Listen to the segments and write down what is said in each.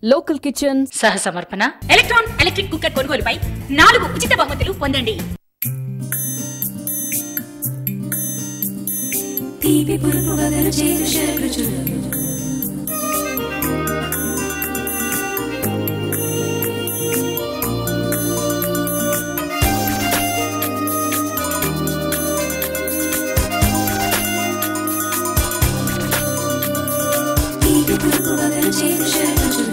Local kitchen సహ సమర్పణ electron electric cooker కొనుగోలుపై నాలుగు ఉచిత బహుమతులు పొందండి తీపి పులుపు వగరు చేదు షడ్రుచులు తీపి పులుపు వగరు చేదు షడ్రుచులు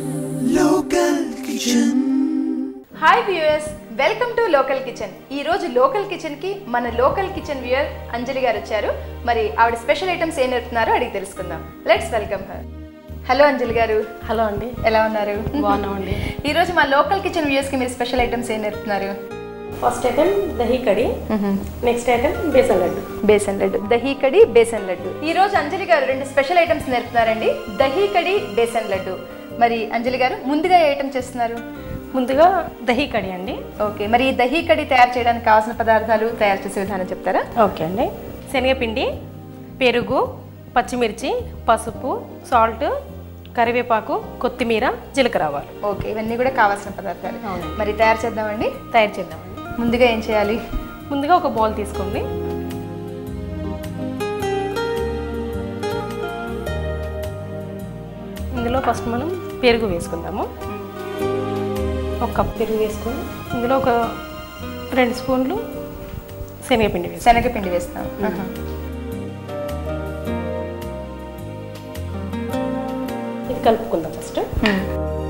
hi viewers welcome to local kitchen ఈ రోజు లోకల్ కిచెన్ కి మన లోకల్ కిచెన్ వ్యూయర్ అంజలి గారు వచ్చారు మరి ఆవిడ స్పెషల్ ఐటమ్స్ ఏం నేర్పుతున్నారో అడిగి తెలుసుకుందాం let's welcome her hello Anjali గారు హలో అండి ఎలా ఉన్నారు బాగున్నామండి ఈ రోజు మా లోకల్ కిచెన్ వ్యూయర్స్ కి మీరు స్పెషల్ ఐటమ్స్ ఏం నేర్పుతున్నారు first item dahi kadhi next item besan laddu besan laddu dahi kadhi besan laddu ఈ రోజు అంజలి గారు రెండు స్పెషల్ ఐటమ్స్ నేర్పుతున్నారండి దహీ కడి బేసన్ లడ్డు మరి అంజలి గారు ముందుగా ఏ ఐటమ్ చేస్తున్నారు ముందుగా దహీ కడి అండి ఓకే మరి ఈ దహీ కడి తయారు చేయడానికి కావాల్సిన పదార్థాలు తయారు చేసే విధానం చెప్తారా ఓకే అండి శనగపిండి పెరుగు పచ్చిమిర్చి పసుపు సాల్ట్ కరివేపాకు కొత్తిమీర జీలకర్ర ఆవాలు ఓకే ఇవన్నీ కూడా కావాల్సిన పదార్థాలు అవునండి. మరి తయారు చేద్దామండి తయారు చేద్దామండి ముందుగా ఏం చేయాలి ముందుగా ఒక బౌల్ తీసుకోండి ఇందులో ఫస్ట్ మనం పెరుగు వేసుకుందాము ఒక కప్ పెరుగు వేసుకొని ఇందులో ఒక రెండు స్పూన్లు శనగపిండి వేసుకుందాం శనగపిండి వేస్తాం ఆహా. ఇది కలుపుకుందాం ఫస్ట్ హ్మ్.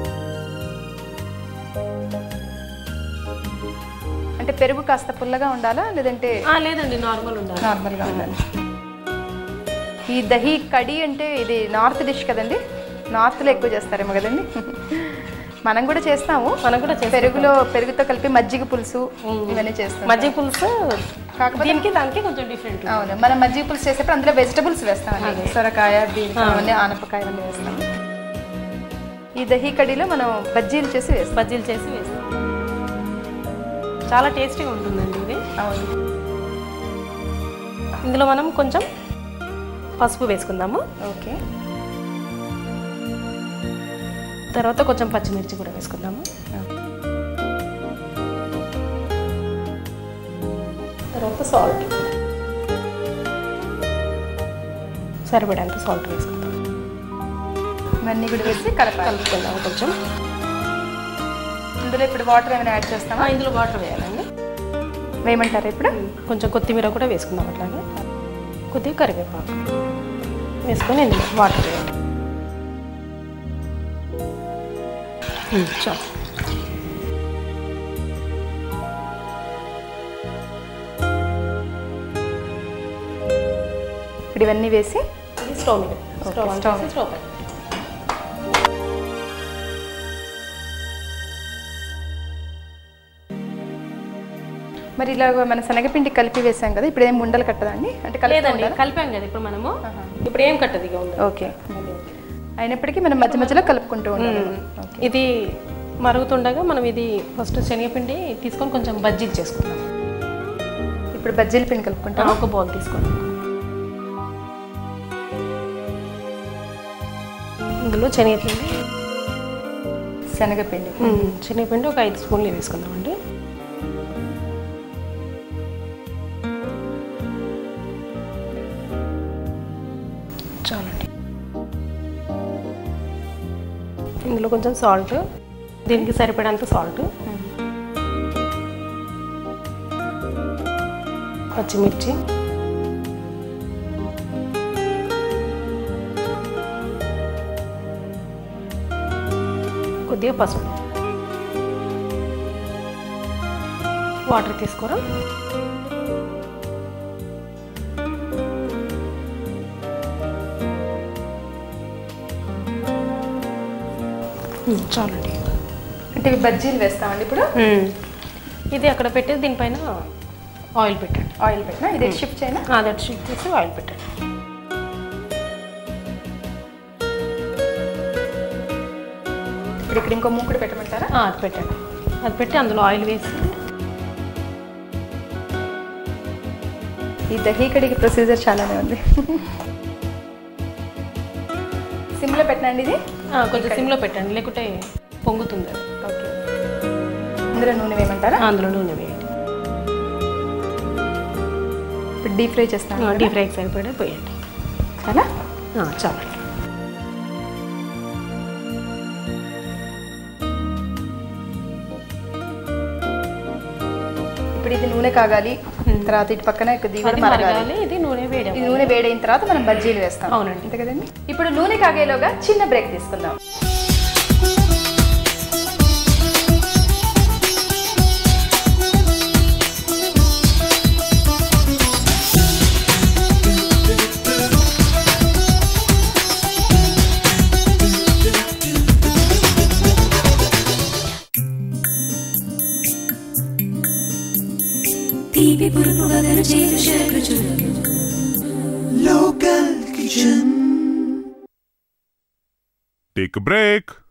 అంటే పెరుగు కాస్త పుల్లగా ఉండాలా లేదంటే ఆ, లేదండి నార్మల్ ఉండాలి నార్మల్గా ఉండాలి ఈ దహీ కడి అంటే ఇది నార్త్ డిష్ కదండి నార్త్లో ఎక్కువ చేస్తారేమో కదండి మనం కూడా చేస్తాము మనం కూడా చేస్తాం. పెరుగులో పెరుగుతో కలిపి మజ్జిగ పులుసు ఇవన్నీ చేస్తాం మజ్జిగ పులుసు కాకపోతే- దీనికి దానికి కొంచెం డిఫరెంట్ అవును మనం మజ్జిగ పులుసు చేసేప్పుడు అందులో వెజిటబుల్స్ వేస్తామండి సొరకాయ బీన్స్ అవన్నీ ఆనపకాయ అవన్నీ వేస్తాం ఈ దహీ కడిలో మనం బజ్జీలు చేసి వేస్తాం బజ్జీలు చేసి వేస్తాం చాలా టేస్టీగా ఉంటుందండి ఇది అవును ఇందులో మనం కొంచెం పసుపు వేసుకుందాము ఓకే తర్వాత కొంచెం పచ్చిమిర్చి కూడా వేసుకుందాము తర్వాత సాల్ట్ సరిపడేంత సాల్ట్ వేసుకుందాం ఇవన్నీ కూడా వేసి కలపాలి కలుపుకుందాము కొంచెం ఇందులో ఇప్పుడు వాటర్ ఏమైనా యాడ్ చేస్తామా ఆ, ఇందులో వాటర్ వేయాలండి వేయమంటారా ఇప్పుడు కొంచెం కొత్తిమీర కూడా వేసుకుందాం అట్లాగే కొద్దిగా కరివేపాకు వేసుకొని ఇందులో వాటర్ వేయాలి ఉమ్, చాలు ఇప్పుడు ఇవన్నీ వేసి ఇది స్టవ్ మీద స్టవ్ ఆన్ స్టవ్. చేసి స్టవ్ పైన. మరి ఇలాగ మన శనగపిండి కలిపి వేసాం కదా ఇప్పుడు ఏం ఉండలు కట్టదండి అంటే కలిపి లేదండి కలిపాం కదా ఇప్పుడు మనము ఇప్పుడు ఏం కట్టదు ఇక ఉండదు ఓకే అయినప్పటికీ మనం మధ్య మధ్యలో కలుపుకుంటూ ఉండాలి ఇది మరుగుతుండగా మనం ఇది ఫస్ట్ శనగపిండి తీసుకొని కొంచెం బజ్జీలు చేసుకుందాం ఇప్పుడు బజ్జీల పిండి కలుపుకుంటాం ఒక బౌల్ తీసుకుందాం ఇందులో శనగపిండి శనగపిండి శనగపిండి ఒక ఐదు స్పూన్లు వేసుకుందామండి చాలండి ఇందులో కొంచెం సాల్ట్ దీనికి సరిపడేంత సాల్ట్ పచ్చిమిర్చి కొద్దిగా పసుపు వాటర్ తీసుకోరా ఉమ్, చాలండి అంటే ఇవి బజ్జీలు వేస్తామండి ఇప్పుడు ఇది అక్కడ పెట్టేసి దీనిపైన ఆయిల్ పెట్టండి ఆయిల్ పెట్టినా ఇది షిఫ్ట్ చేయనా అది షిఫ్ట్ చేసి ఆయిల్ పెట్టండి ఇప్పుడు ఇక్కడ ఇంకో మూకుడు పెట్టమంటారా ఆ, అది పెట్టండి అది పెట్టి అందులో ఆయిల్ వేసి ఈ దహీ కడిగి ప్రొసీజర్ చాలానే ఉంది సిమ్లో పెట్టండి ఇది ఆ, కొంచెం సిమ్లో పెట్టండి లేకుంటే పొంగుతుంది అది ఓకే ఇందులో నూనె వేయమంటారా ఆ, అందులో నూనె వేయండి ఇప్పుడు డీప్ ఫ్రై చేస్తాను డీప్ ఫ్రైకి సరిపడే పోయండి చాలా ఆ, చాలు ఇప్పుడు ఇది నూనె కాగాలి తర్వాత ఇటు పక్కన కొద్దిగా కూడా అది మరగాలి మరగాలి ఇది నూనె వేడి ఇది నూనె వేడైన తర్వాత మనం బజ్జీలు వేస్తాం అవునండి. అంతే కదండి ఇప్పుడు నూనె కాగేలోగా చిన్న బ్రేక్ తీసుకుందాం తీపి పురుపు వగరు చేదు షడ్రుచులు Local Kitchen. Take a break.